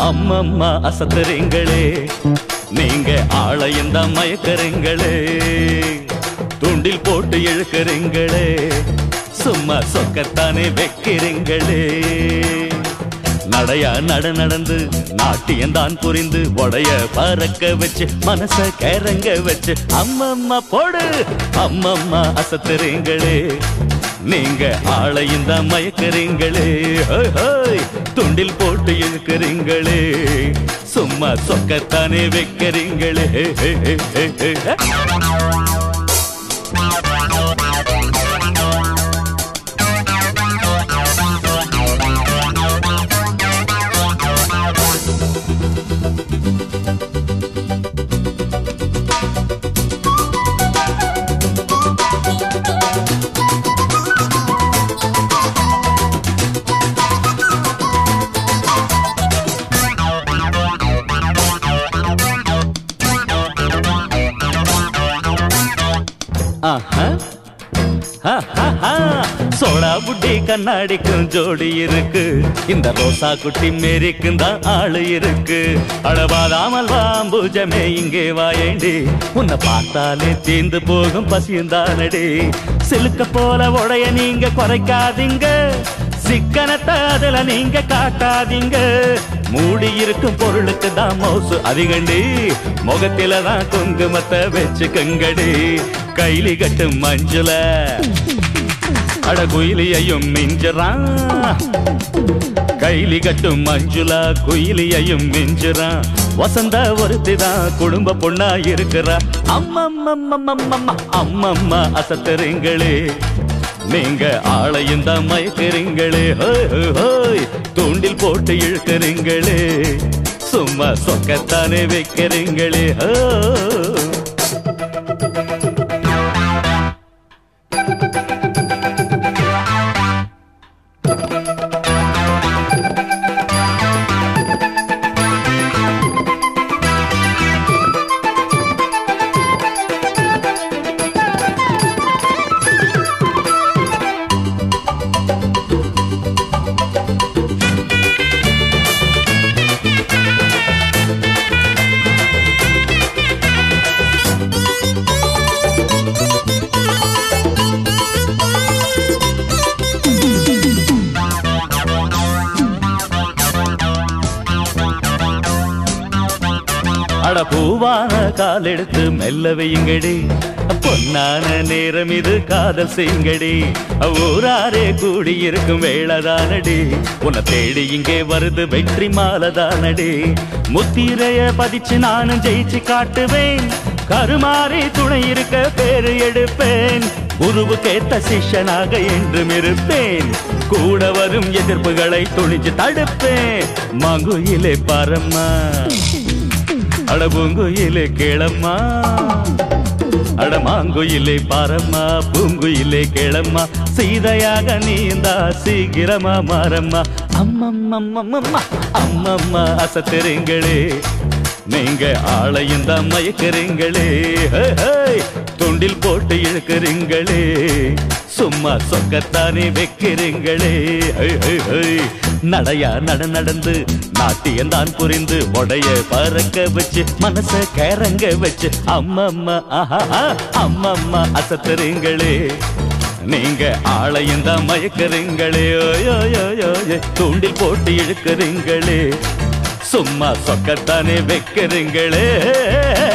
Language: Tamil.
அம்மம்மா அசத்துறீங்களே நீங்க ஆளையும் தான் மயக்கறீங்களே துண்டில் போட்டு இழுக்கிறீங்களே சும்மா சொக்கத்தானே வைக்கிறீங்களே நடையா நட நடந்து நாட்டியம் தான் புரிந்து உடைய பறக்க வச்சு மனச கேரங்க வச்சு அம்மம்மா போடு அம்மம்மா அசத்துறீங்களே நீங்க ஆளையும் தான் மயக்கிறீங்களே ஹோய், ஹோய். துண்டில் போட்டு இழுக்கிறீங்களே சும்மா சொக்கத்தானே வைக்கிறீங்களே ஹே, ஹே, ஹே, ஹே, ஹே, ஹே. ஆஹா. ஆஹாஹா. சோடா புட்டி கண்ணாடிக்கும் ஜோடி இருக்கு இந்த ரோசா குட்டி மேரிக்கும் தான் ஆளு இருக்கு அழவாதாமல் வாம்பூஜமே இங்கே வாயேண்டி உன்னை பார்த்தாலே தீந்து போகும் பசியுந்தானடி சிலுக்க போல உடைய நீங்க குறைக்காதீங்க சிக்கனத்தை அதுல நீங்க காட்டாதீங்க மூடி இருக்கும் பொருளுக்கு தான் மவுசு அதிகண்டி முகத்தில தான் குங்குமத்தை வச்சுக்கங்கடி கைலி கட்டும் மஞ்சுல அட குயிலியையும் மிஞ்சுறான் கைலி கட்டும் மஞ்சுளா குயிலியையும் மிஞ்சுறான் வசந்த ஒருத்தி தான் குடும்ப பொண்ணா இருக்கிறா அம்மம்மம்மம்மம்மம்மா அம்மம்மா அசத்துறீங்களே நீங்க ஆளையும் தான் மயக்கிறீங்களே ஹோய், ஹோய், ஹோய் தூண்டில் போட்டு இழுக்கிறீங்களே சும்மா சொக்கத்தானே வைக்கிறீங்களே ஹோ அட பூவான கால் எடுத்து மெல்ல வையுங்கடி பொன்னான நேரம் இது காதல் செய்யுங்கடி ஊராரே கூடி இருக்கும் வேளதானடி உன்னை தேடி இங்கே வருது வெற்றி மாலதானடி முத்திரைய பதிச்சு நானும் ஜெயிச்சு காட்டுவேன் கருமாறி துணை இருக்க பேரு எடுப்பேன் குருவுக்கேத்த சிஷ்யனாக என்றும் இருப்பேன் கூட வரும் எதிர்ப்புகளை துணிஞ்சு தடுப்பேன் மங்குயிலே பரம்மா அடபூங்குயிலே கேளம்மா அடமாங்குயிலே பாரம்மா பூங்குயிலே கேளம்மா சீதையாக நீந்தா சீக்கிரமா மாறம்மா அம்மம்மம்மம்மம்மா அம்மம்மா அசத்துறீங்களே நீங்க ஆளையும் தான் மயக்கிறீங்களே ஹே, ஹே. துண்டில் போட்டு இழுக்கிறீங்களே சும்மா சொக்கத்தானே வைக்கிறீங்களே ஹை, ஹை, ஹை. நடையா நட நடந்து நாட்டியம் தான் புரிந்து உடைய பறக்க வச்சு மனச கேரங்க வச்சு அம்மம்மா ஆஹா அம்மம்மா அசத்துறீங்களே நீங்க ஆளையும் தான் மயக்கிறீங்களே ஓயோயோயோ தூண்டில் போட்டு இழுக்கிறீங்களே சும்மா சொக்கத்தானே வைக்கிறீங்களே